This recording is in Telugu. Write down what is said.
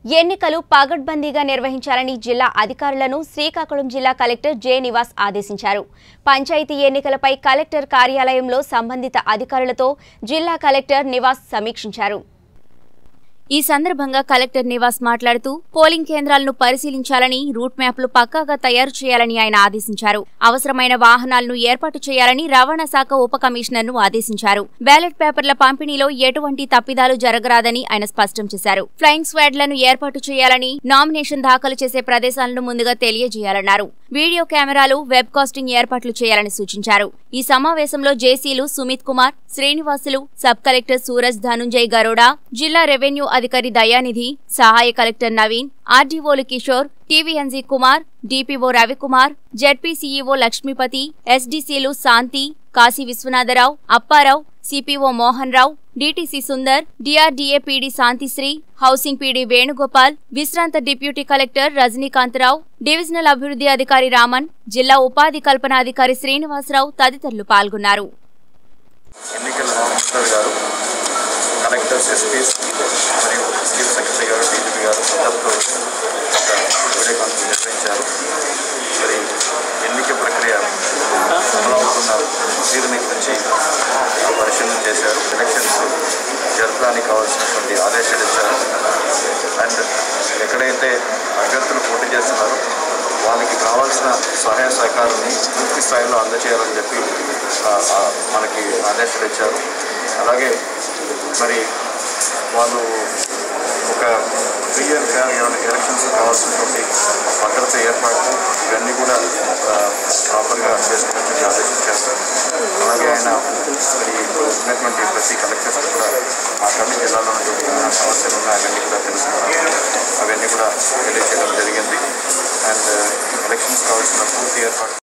ఎన్నికలు పగడ్బందీగా నిర్వహించాలని జిల్లా అధికారులను శ్రీకాకుళం జిల్లా కలెక్టర్ జె నివాస్ ఆదేశించారు పంచాయతీ ఎన్నికలపై కలెక్టర్ కార్యాలయంలో సంబంధిత అధికారులతో జిల్లా కలెక్టర్ నివాస్ సమీక్షించారు ఈ సందర్భంగా కలెక్టర్ నివాస్ మాట్లాడుతూ పోలింగ్ కేంద్రాలను పరిశీలించాలని రూట్ మ్యాప్లు పక్కాగా తయారు చేయాలని ఆయన ఆదేశించారు అవసరమైన వాహనాలను ఏర్పాటు చేయాలని రవాణా శాఖ ఉప కమిషనర్ను ఆదేశించారు బ్యాలెట్ పేపర్ల పంపిణీలో ఎటువంటి తప్పిదాలు జరగరాదని ఆయన స్పష్టం చేశారు ఫ్లయింగ్ స్క్వాడ్లను ఏర్పాటు చేయాలని నామినేషన్ దాఖలు చేసే ప్రదేశాలను ముందుగా తెలియజేయాలన్నారు వీడియో కెమెరాలు వెబ్ కాస్టింగ్ ఏర్పాట్లు చేయాలని సూచించారు ఈ సమావేశంలో జేసీలు సుమిత్ కుమార్ శ్రీనివాసులు సబ్ కలెక్టర్ సూరజ్ ధనుంజయ్ గరోడా జిల్లా రెవెన్యూ అధికారి దయానిధి సహాయ కలెక్టర్ నవీన్ ఆర్డీఓలు Kishore TVNG Kumar DPO Ravikumar ZP CEO Lakshmipathi ఎస్డీసీలు Shanti Kashi Vishwanatharao Apparao CPO Mohan Rao DTC Sundar DRDA PD Shantisri housing PD Venugopal విశ్రాంత డిప్యూటీ కలెక్టర్ రజనీకాంతరావు డివిజనల్ అభివృద్ధి అధికారి రామన్ జిల్లా ఉపాధి కల్పనాధికారి శ్రీనివాసరావు తదితరులు పాల్గొన్నారు ఎన్నికల రామకృష్ణ గారు కలెక్టర్స్ ఎస్పీస్ మరియు chief secretary garu DGP garu అందరితో ఒక వీడియో కాన్ఫరెన్స్ నిర్వహించారు మరి ఎన్నిక ప్రక్రియ అమలవుతున్న తీరుని గురించి పరిశీలన చేశారు ఎలక్షన్స్ జరపడానికి కావాల్సినటువంటి ఆదేశాలు ఇచ్చారు అండ్ ఎక్కడైతే అభ్యర్థులు పోటీ చేస్తున్నారో వాళ్ళకి కావాల్సిన సహాయ సహకారాన్ని పూర్తి స్థాయిలో అందజేయాలని చెప్పి ఆ, ఆ, మనకి ఆదేశాలు ఇచ్చారు అలాగే మరి వాళ్ళు ఒక త్రీ ఇయర్ ఫేర్ ఎలక్షన్స్ కావాల్సినటువంటి భద్రత ఏర్పాటు ఇవన్నీ కూడా ప్రాపర్గా చేసుకున్నటువంటి ఆదేశించారు అలాగే ఆయన మరి ఇప్పుడు ఉన్నటువంటి ప్రతి కలెక్టర్స్ కూడా ఆ కన్నీ జిల్లాలో ఉన్నటువంటి ఏమైనా సమస్యలు ఉన్నాయి అవన్నీ కూడా తెలుసుకున్నారు అవన్నీ కూడా తెలియజేయడం జరిగింది అండ్ ఎలక్షన్స్ కావాల్సిన పూర్తి ఏర్పాటు